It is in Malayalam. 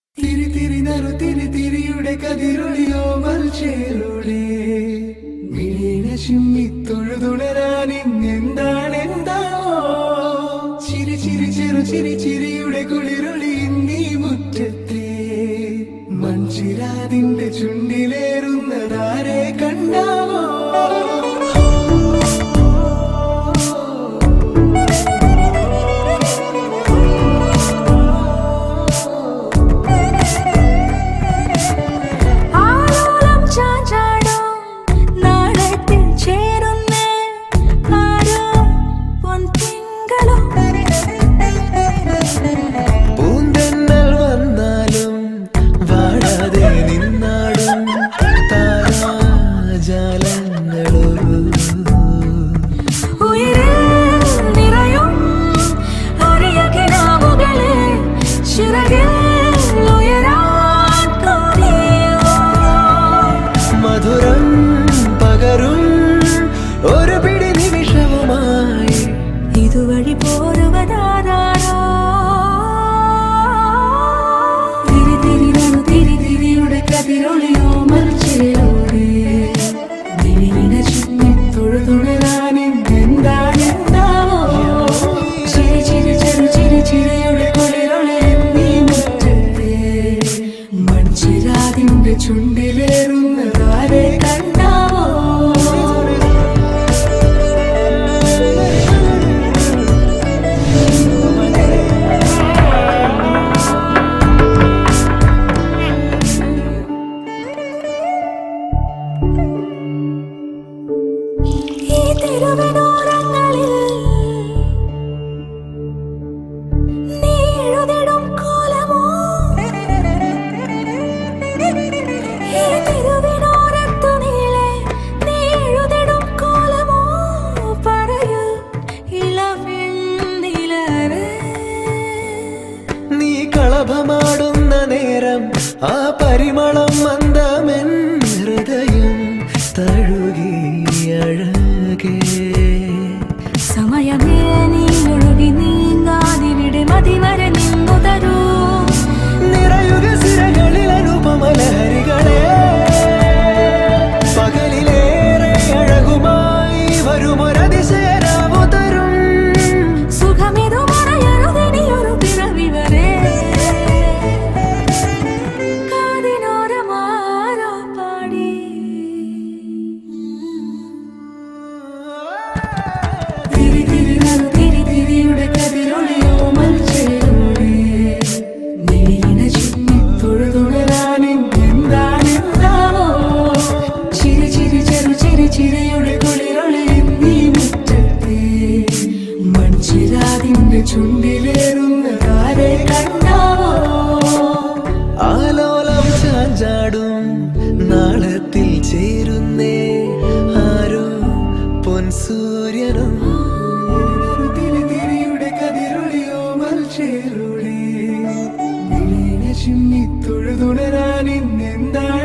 തിരി തിരി നറു തിരി തിരിയുടെ കതിരൊളിയോ മൽച്ചേരുളേ മിഴീണ ചിമ്മി തൊഴുതുണരാൻ ഇന്നെന്താണ് എന്താണോ ചിരി ചിരി ചെറു ചിരി ചിരിയുടെ കുളിരൊളി നീ മുറ്റത്തെ മൺചിരാതിന്റെ ചുണ്ടിലേറുന്നതാരെ കണ്ടാവോ ആലോലം ചാഞ്ചാടും നാളത്തിൽ ചേരുന്നേ ആരോ പൊൻതിങ്കളോ പൂന്തെന്നൽ വന്നാലും വാടാതെ നിന്നാടും താരാജാലങ്ങളൊരു ഉയരിൽ നിറയും അരിയ കിനാവുകളെ ചിറകിൽ ഉയരാൻ തോന്നിയോ മധുരം പകരും ഒരു പിടി നിമിഷവുമായി ഇതുവഴി പോരുവതാരാണോ തിരി തിരി നടു തിരി തിരിയുടെ കതിരൊളിയോ മറിച്ചിലൂടെ വിഴിവിട ചുറ്റി തൊഴുതുണരാനും എന്താണ് എന്താവോ ചിരി ചിരി ചെറു ചിരി ചിരിയുടെ കുളിരൊളി നീ മുറ്റത്തെ മൺചിരാതിന്റെ ചുണ്ടിലേറുന്നതാരെ കണ്ടാവോ ഈ തെരുവിനോരങ്ങളിൽ നീ എഴുതിടും കോലമോ ഈ തെരുവിനോരത്തു നീളെ നീ എഴുതിടും കോലമോ പറയൂ ഇളവെണ്ണിലവേ നീ കളഭമാടുന്ന നേരം ആ പരിമളം മന്ദമെൻ ഹൃദയം തഴുകി അഴകേ സമയമേ നീ ഒഴുകി നീങ്ങാതിവിടെ മതിവരെ നിന്നു തരൂ നിറയുക സിരകളിൽ അനുപമലഹരികളെ പകലിലേറെ അഴകുമായി വരുമൊരതിശയരാവു തരും സുഖമിതു മറയരുതിനിയൊരു പിറവി വരെ കാതിനോരമാരോ പാടി തിരി തിരി നടു തിരി തിരിയുടെ കതിരൊളിയോ മൽച്ചേരൂടെ മിഴിയിണ ചുറ്റി തൊഴുതുണരാനും എന്താണ് എന്താവോ ചിരി ചിരി ചെറു ചിരി ചിരിയുടെ കുളിരൊളി നീ മുറ്റത്തെ മൺചിരാതിന്റെ ചുണ്ടിലേറുന്നതാരെ കണ്ടാവോ ആലോലം ചാഞ്ചാടും നാളത്തിൽ ചേരുന്നേ ആരോ പൊൻസൂര്യനും തിരിതിരിയുടെ കതിരൊളിയോ മൽച്ചേരുളേ ചിമ്മി തൊഴുതുണരാൻ ഇന്നെന്താണ്